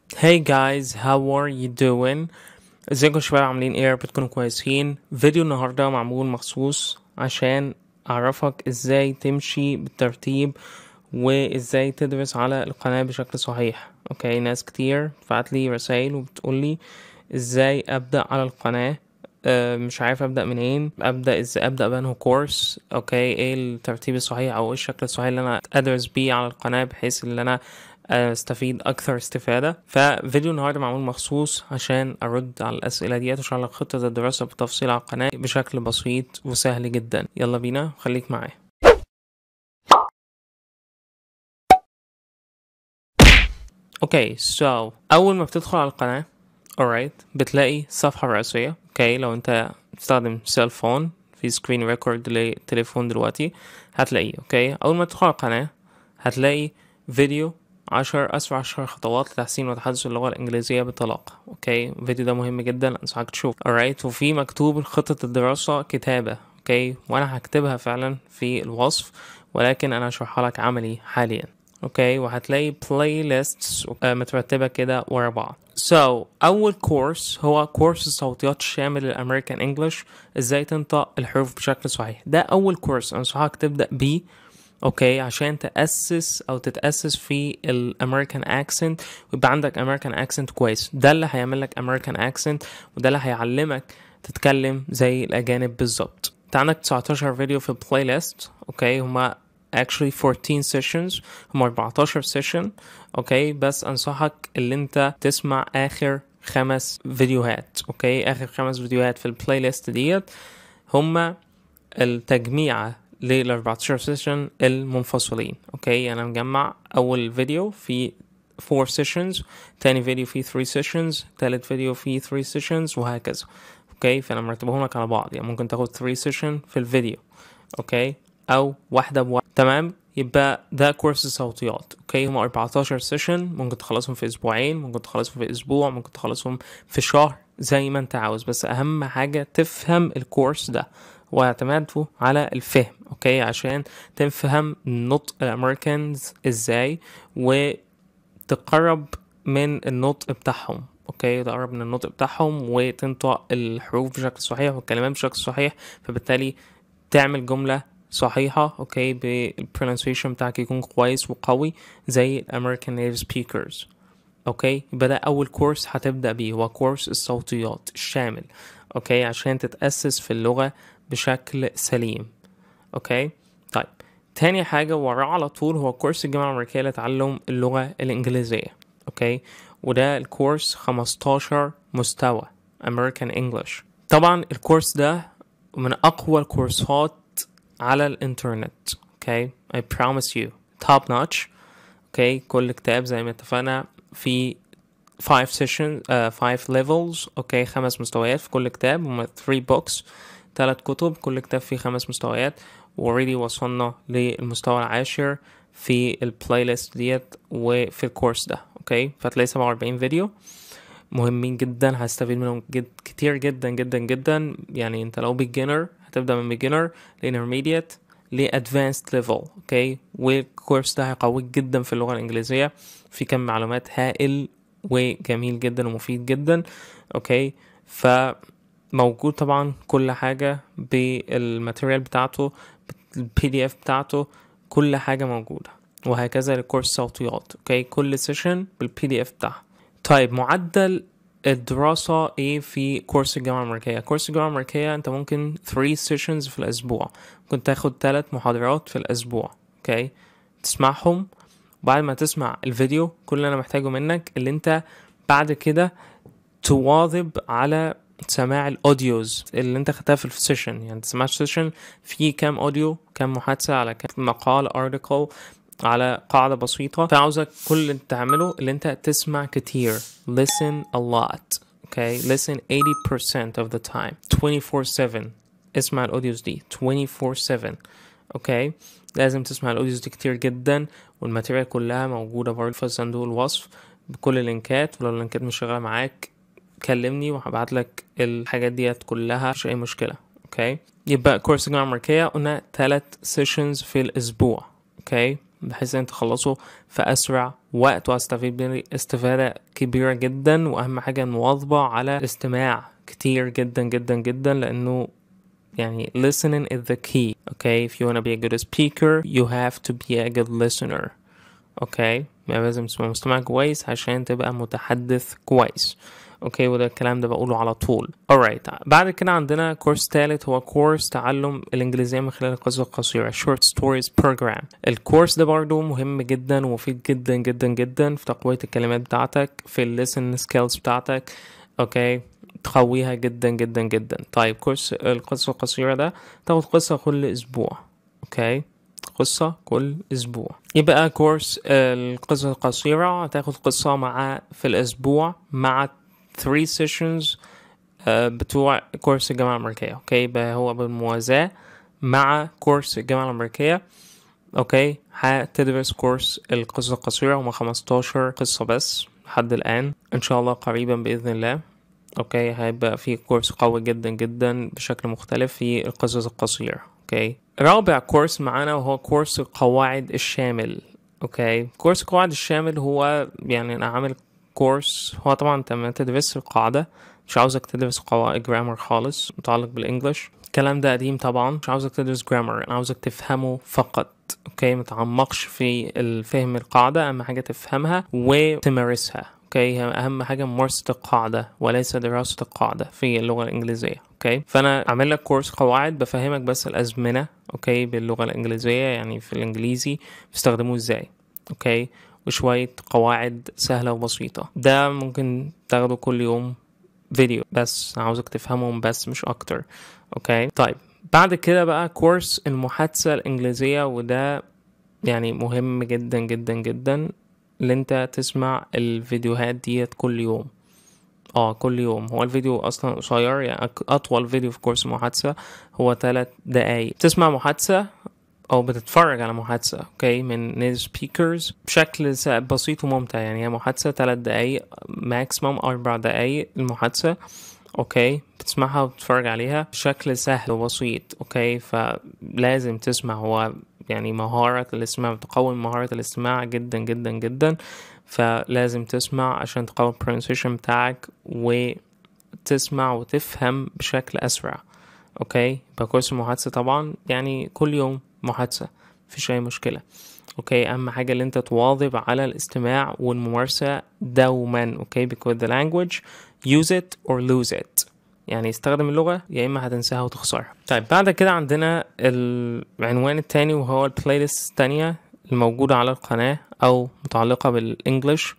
Hey guys how are you doing ازيكم يا شباب عاملين ايه يا رب تكونوا كويسين فيديو النهارده معمول مخصوص عشان اعرفك ازاي تمشي بالترتيب وازاي تدرس على القناة بشكل صحيح اوكي ناس كتير بعت لي رسائل وبتقولي ازاي ابدأ على القناة آه، مش عارف ابدا منين ابدا ازاي ابدا بانه كورس اوكي ايه الترتيب الصحيح او ايه الشكل الصحيح اللي انا ادرس بيه على القناه بحيث ان انا استفيد اكثر استفاده ففيديو النهارده معمول مخصوص عشان ارد على الاسئله ديت واشرح لك خطه الدراسه بالتفصيل على القناه بشكل بسيط وسهل جدا يلا بينا خليك معايا اوكي سو اول ما بتدخل على القناه alright بتلاقي صفحه رئيسيه اوكي لو انت بتستخدم سيل فون في سكرين ريكورد للتليفون دلوقتي هتلاقيه اوكي اول ما تدخل على القناه هتلاقي فيديو عشر أسرع عشر خطوات لتحسين وتحدث اللغة الإنجليزية بطلاقة أوكي الفيديو ده مهم جدا أنصحك تشوف alright وفي مكتوب خطة الدراسة كتابة أوكي وأنا هكتبها فعلا في الوصف ولكن أنا هشرحها لك عملي حاليا اوكي وهتلاقي بلاي ليست مترتبه كده ورا بعض so اول كورس هو كورس الصوتيات الشامل للامريكان انجلش ازاي تنطق الحروف بشكل صحيح ده اول كورس انصحك تبدا بيه اوكي عشان تاسس او تتاسس في الامريكان اكسنت ويبقى عندك امريكان اكسنت كويس ده اللي هيعمل لك امريكان اكسنت وده اللي هيعلمك تتكلم زي الاجانب بالظبط انت عندك 19 فيديو في البلاي ليست اوكي هما actually 14 sessions هم 14 session اوكي بس انصحك اللي انت تسمع اخر خمس فيديوهات اوكي اخر خمس فيديوهات في البلاي ليست ديت هما التجميعة لل 14 سيشن المنفصلين اوكي انا مجمع اول فيديو في 4 sessions تاني فيديو فيه 3 sessions تالت فيديو فيه 3 sessions وهكذا اوكي فانا مرتبهم لك على بعض يعني ممكن تاخد 3 session في الفيديو اوكي او واحدة بواحدة تمام يبقى ده كورس صوتيات اوكي هم 14 سيشن ممكن تخلصهم في اسبوعين ممكن تخلصهم في اسبوع ممكن تخلصهم في شهر زي ما انت عاوز بس اهم حاجة تفهم الكورس ده واعتماده على الفهم اوكي عشان تفهم نطق الامريكانز ازاي وتقرب من النطق بتاعهم اوكي تقرب من النطق بتاعهم وتنطق الحروف بشكل صحيح والكلمات بشكل صحيح فبالتالي تعمل جملة صحيحة اوكي بالبرونسيشن بتاعك يكون كويس وقوي زي الامريكان نيتيف سبيكرز اوكي يبقى ده اول كورس هتبدأ بيه هو كورس الصوتيات الشامل اوكي عشان تتأسس في اللغة بشكل سليم اوكي طيب تاني حاجة وراه على طول هو كورس الجامعة الأمريكية لتعلم اللغة الإنجليزية اوكي وده الكورس 15 مستوى American English طبعا الكورس ده من أقوى الكورسات على الانترنت اوكي I promise you top notch اوكي كل كتاب زي ما اتفقنا في 5 sessions 5 uh, levels اوكي خمس مستويات في كل كتاب هما 3 books ثلاث كتب كل كتاب فيه خمس مستويات اوريدي وصلنا للمستوى العاشر في البلاي ليست ديت وفي الكورس ده اوكي فهتلاقي 47 فيديو مهمين جدا هستفيد منهم جد كتير جدا جدا جدا يعني انت لو beginner هتبدا من beginner لintermediate لادفانسد ليفل اوكي والكورس ده هيقويك جدا في اللغه الانجليزيه في كم معلومات هائل وجميل جدا ومفيد جدا اوكي فموجود طبعا كل حاجه بالماتيريال بتاعته البي دي اف بتاعته كل حاجه موجوده وهكذا لكورس صوتيات اوكي كل سيشن بالبي دي اف بتاعها طيب معدل الدراسة ايه في كورس الجامعة الأمريكية كورس الجامعة الأمريكية انت ممكن 3 sessions في الأسبوع ممكن تاخد 3 محاضرات في الأسبوع اوكي تسمعهم وبعد ما تسمع الفيديو كل اللي أنا محتاجه منك اللي انت بعد كده تواظب على سماع الاوديوز اللي انت خدتها في السيشن يعني تسمع السيشن في كام اوديو كام محادثة على كام مقال ارتكل على قاعدة بسيطة فعاوزك كل اللي انت تعمله اللي انت تسمع كتير listen a lot okay listen 80% of the time 24/7 اسمع الاوديوز دي 24/7 اوكي لازم تسمع الاوديوز دي كتير جدا والماتيريال كلها موجودة برضه في صندوق الوصف بكل اللينكات ولو اللينكات مش شغالة معاك كلمني وهبعت لك الحاجات ديت كلها مش اي مشكلة اوكي يبقى كورس الجامعة الأمريكية قلنا تلات سيشنز في الأسبوع اوكي بحيث ان انت تخلصه في اسرع وقت وهستفيد بيه استفادة كبيرة جدا واهم حاجة المواظبة على الاستماع كتير جدا جدا جدا لانه يعني listening is the key okay if you wanna be a good speaker you have to be a good listener okay يعني لازم تبقى مستمع كويس عشان تبقى متحدث كويس اوكي وده الكلام ده بقوله على طول alright بعد كده عندنا كورس تالت هو كورس تعلم الانجليزية من خلال القصص القصيرة short stories program الكورس ده برضو مهم جدا ومفيد جدا جدا جدا في تقوية الكلمات بتاعتك في ال listening skills بتاعتك اوكي تقويها جدا جدا جدا طيب كورس القصة القصيرة ده تاخد قصة كل اسبوع اوكي قصة كل أسبوع يبقى كورس القصة القصيرة هتاخد قصة مع في الأسبوع مع 3 sessions آه، بتوع كورس الجامعة الأمريكية أوكي يبقى هو بالموازاة مع كورس الجامعة الأمريكية أوكي هتدرس كورس القصة القصيرة هما 15 قصة بس لحد الآن إن شاء الله قريبا بإذن الله اوكي هيبقى في كورس قوي جدا جدا بشكل مختلف في القصص القصيرة اوكي رابع كورس معانا وهو كورس القواعد الشامل اوكي كورس القواعد الشامل هو يعني انا عامل كورس هو طبعا انت ما تدرس القاعدة مش عاوزك تدرس قواعد جرامر خالص متعلق بالانجلش الكلام ده قديم طبعا مش عاوزك تدرس جرامر انا عاوزك تفهمه فقط اوكي متعمقش في الفهم القاعدة اهم حاجة تفهمها وتمارسها اوكي هي اهم حاجه ممارسه القاعده وليس دراسه القاعده في اللغه الانجليزيه اوكي فانا عامل لك كورس قواعد بفهمك بس الازمنه اوكي باللغه الانجليزيه يعني في الانجليزي بيستخدموه ازاي اوكي وشويه قواعد سهله وبسيطه ده ممكن تاخده كل يوم فيديو بس عاوزك تفهمهم بس مش اكتر اوكي طيب بعد كده بقى كورس المحادثه الانجليزيه وده يعني مهم جدا جدا جدا اللي انت تسمع الفيديوهات ديت كل يوم اه كل يوم هو الفيديو اصلا قصير يعني أك- اطول فيديو في كورس محادثة هو ثلاث دقايق تسمع محادثة او بتتفرج على محادثة اوكي من نيل سبيكرز بشكل س- بسيط وممتع يعني هي محادثة ثلاث دقايق ماكسيموم اربع دقايق المحادثة اوكي بتسمعها وبتتفرج عليها بشكل سهل وبسيط اوكي فلازم تسمع هو يعني مهارة الاستماع بتقوي مهارة الاستماع جدا جدا جدا فلازم تسمع عشان تقوي pronunciation بتاعك وتسمع وتفهم بشكل أسرع أوكي يبقى كورس المحادثة طبعا يعني كل يوم محادثة مفيش أي مشكلة أوكي أهم حاجة اللي أنت تواظب على الاستماع والممارسة دوما أوكي because the language use it or lose it يعني استخدم اللغة يا إما هتنساها وتخسرها طيب بعد كده عندنا العنوان التاني وهو البلاي ليست التانية الموجودة على القناة أو متعلقة بالإنجليش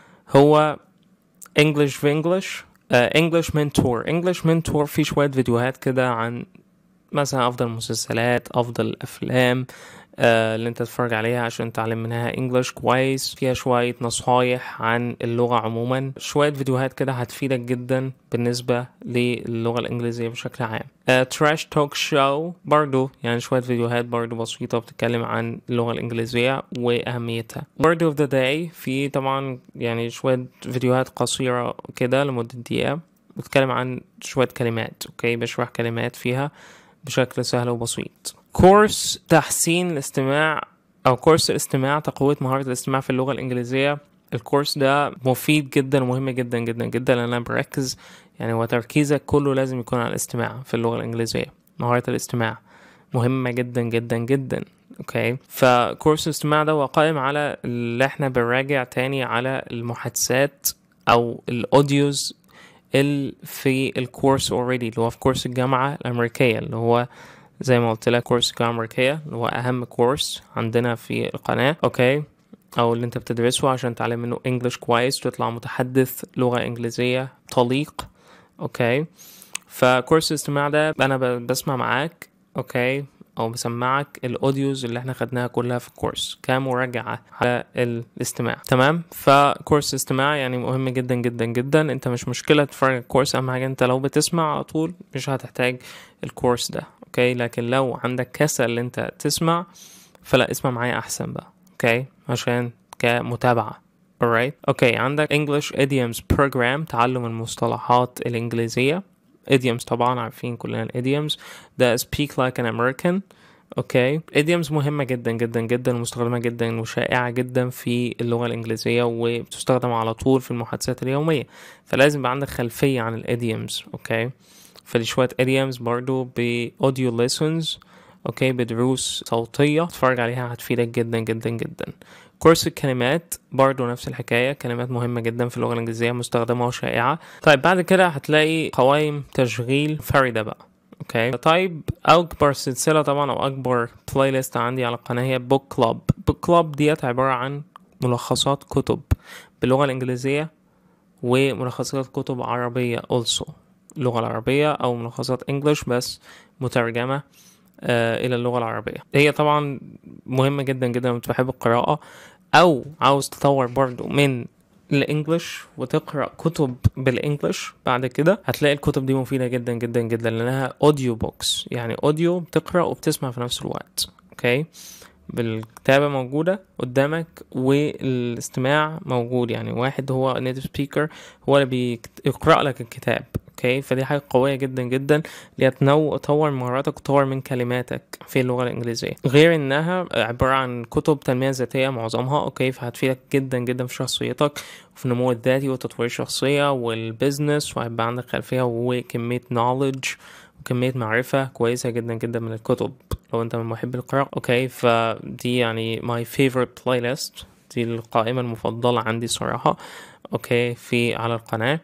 هو English في English uh, English Mentor English Mentor فيه شوية فيديوهات كده عن مثلا أفضل المسلسلات أفضل الأفلام آه، اللي انت تتفرج عليها عشان تتعلم منها انجلش كويس فيها شوية نصايح عن اللغة عموما شوية فيديوهات كده هتفيدك جدا بالنسبة للغة الانجليزية بشكل عام تراش توك شو برضو يعني شوية فيديوهات برضو بسيطة بتتكلم عن اللغة الانجليزية واهميتها word of the day في طبعا يعني شوية فيديوهات قصيرة كده لمدة دقيقة بتتكلم عن شوية كلمات اوكي بشرح كلمات فيها بشكل سهل وبسيط كورس تحسين الاستماع او كورس الاستماع تقوية مهارة الاستماع في اللغة الانجليزية الكورس ده مفيد جدا ومهم جدا جدا جدا لان انا بركز يعني هو تركيزك كله لازم يكون على الاستماع في اللغة الانجليزية مهارة الاستماع مهمة جدا جدا جدا اوكي فكورس الاستماع ده هو قائم على اللي احنا بنراجع تاني على المحادثات او الاوديوز اللي في الكورس اوريدي اللي هو في كورس الجامعة الأمريكية اللي هو زي ما قلت لك كورس الجامعة الأمريكية اللي هو أهم كورس عندنا في القناة أوكي أو اللي أنت بتدرسه عشان تعلم منه إنجليش كويس وتطلع متحدث لغة إنجليزية طليق أوكي فكورس الاستماع ده أنا ب- بسمع معاك أوكي أو بسمعك الأوديوز اللي احنا خدناها كلها في الكورس كمراجعة على الاستماع تمام فكورس الاستماع يعني مهم جدا جدا جدا انت مش مشكلة تتفرج على الكورس أهم حاجة انت لو بتسمع على طول مش هتحتاج الكورس ده اوكي لكن لو عندك كسل انت تسمع فلا اسمع معايا احسن بقى اوكي عشان كمتابعة alright اوكي عندك English Idioms Program تعلم المصطلحات الإنجليزية idioms طبعا عارفين كلنا الidioms ده speak like an American اوكي idioms مهمة جدا جدا جدا ومستخدمة جدا وشائعة جدا في اللغة الإنجليزية وبتستخدم على طول في المحادثات اليومية فلازم يبقى عندك خلفية عن الاديومز اوكي فدي شوية idioms برضو بأوديو lessons اوكي بدروس صوتية تتفرج عليها هتفيدك جدا جدا جدا كورس الكلمات برضو نفس الحكاية كلمات مهمة جدا في اللغة الإنجليزية مستخدمة وشائعة طيب بعد كده هتلاقي قوائم تشغيل فردة بقى اوكي طيب اكبر سلسله طبعا او اكبر بلاي ليست عندي على القناه هي بوك كلاب بوك كلاب ديت عباره عن ملخصات كتب باللغه الانجليزيه وملخصات كتب عربيه also اللغه العربيه او ملخصات انجلش بس مترجمه آه الى اللغه العربيه هي طبعا مهمه جدا جدا لما بتحب القراءه او عاوز تطور برضو من الانجليش وتقرا كتب بالانجليش بعد كده هتلاقي الكتب دي مفيده جدا جدا جدا لانها اوديو بوكس يعني اوديو بتقرا وبتسمع في نفس الوقت اوكي بالكتابه موجوده قدامك والاستماع موجود يعني واحد هو نيتيف سبيكر هو اللي بيقرا لك الكتاب اوكي فدي حاجه قويه جدا جدا لتطور مهاراتك وتطور من كلماتك في اللغه الانجليزيه غير انها عباره عن كتب تنميه ذاتيه معظمها اوكي فهتفيدك جدا جدا في شخصيتك وفي النمو الذاتي وتطوير الشخصيه والبيزنس وهيبقى عندك خلفيه وكميه نوليدج وكمية معرفة كويسة جدا جدا من الكتب لو انت من محب القراءة اوكي فدي يعني my favorite playlist دي القائمة المفضلة عندي صراحة اوكي في على القناة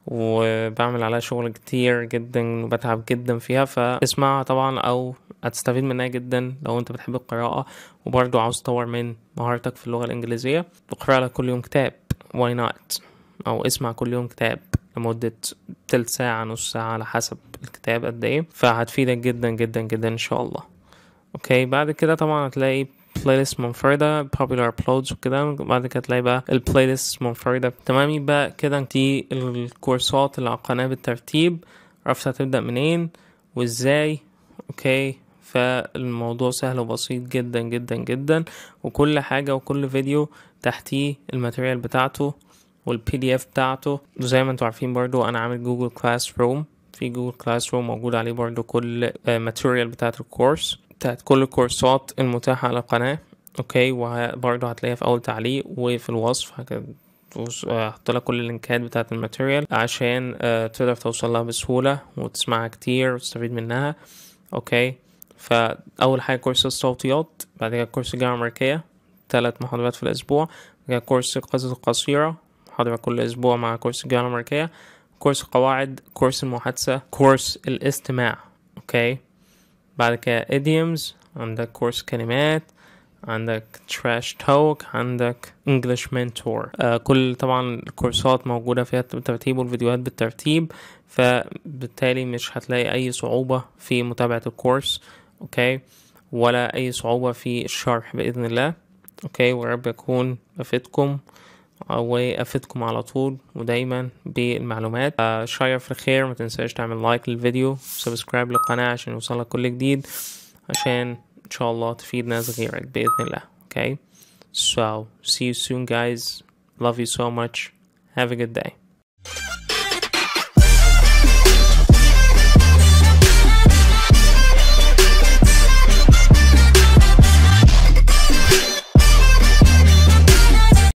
وبعمل عليها شغل كتير جدا وبتعب جدا فيها فاسمعها طبعا او هتستفيد منها جدا لو انت بتحب القراءة وبرضو عاوز تطور من مهارتك في اللغة الانجليزية اقرأ لك كل يوم كتاب why not او اسمع كل يوم كتاب لمدة تلت ساعة نص ساعة على حسب الكتاب قد ايه فهتفيدك جدا جدا جدا ان شاء الله اوكي بعد كده طبعا هتلاقي بلاي ليست منفردة popular uploads وكده بعد كده تلاقي بقى البلاي ليست منفردة تمام يبقى كده دي الكورسات اللي على القناة بالترتيب عرفت هتبدأ منين وازاي اوكي فالموضوع سهل وبسيط جدا جدا جدا وكل حاجة وكل فيديو تحتيه الماتيريال بتاعته والبي دي اف بتاعته وزي ما انتوا عارفين برضو انا عامل جوجل كلاس روم في جوجل كلاس روم موجود عليه برضو كل ماتيريال بتاعت الكورس بتاعت كل الكورسات المتاحة على القناة اوكي وبرضو هتلاقيها في اول تعليق وفي الوصف هحط لك كل اللينكات بتاعت الماتيريال عشان تقدر توصل لها بسهولة وتسمعها كتير وتستفيد منها اوكي فاول حاجة كورس الصوتيات بعد كده كورس الجامعة الأمريكية ثلاث محاضرات في الأسبوع بعد كده كورس القصص القصيرة محاضرة كل أسبوع مع كورس الجامعة الأمريكية كورس قواعد كورس المحادثة كورس الاستماع أوكي بعد كده idioms عندك كورس كلمات عندك trash talk عندك English mentor آه كل طبعا الكورسات موجودة فيها الترتيب والفيديوهات بالترتيب فبالتالي مش هتلاقي أي صعوبة في متابعة الكورس أوكي ولا أي صعوبة في الشرح بإذن الله أوكي ورب يكون أفيدكم وافدكم على طول ودايما بالمعلومات شير في الخير ما تنساش تعمل لايك للفيديو سبسكرايب للقناة عشان يوصلك كل جديد عشان ان شاء الله تفيد ناس غيرك بإذن الله okay so see you soon guys love you so much have a good day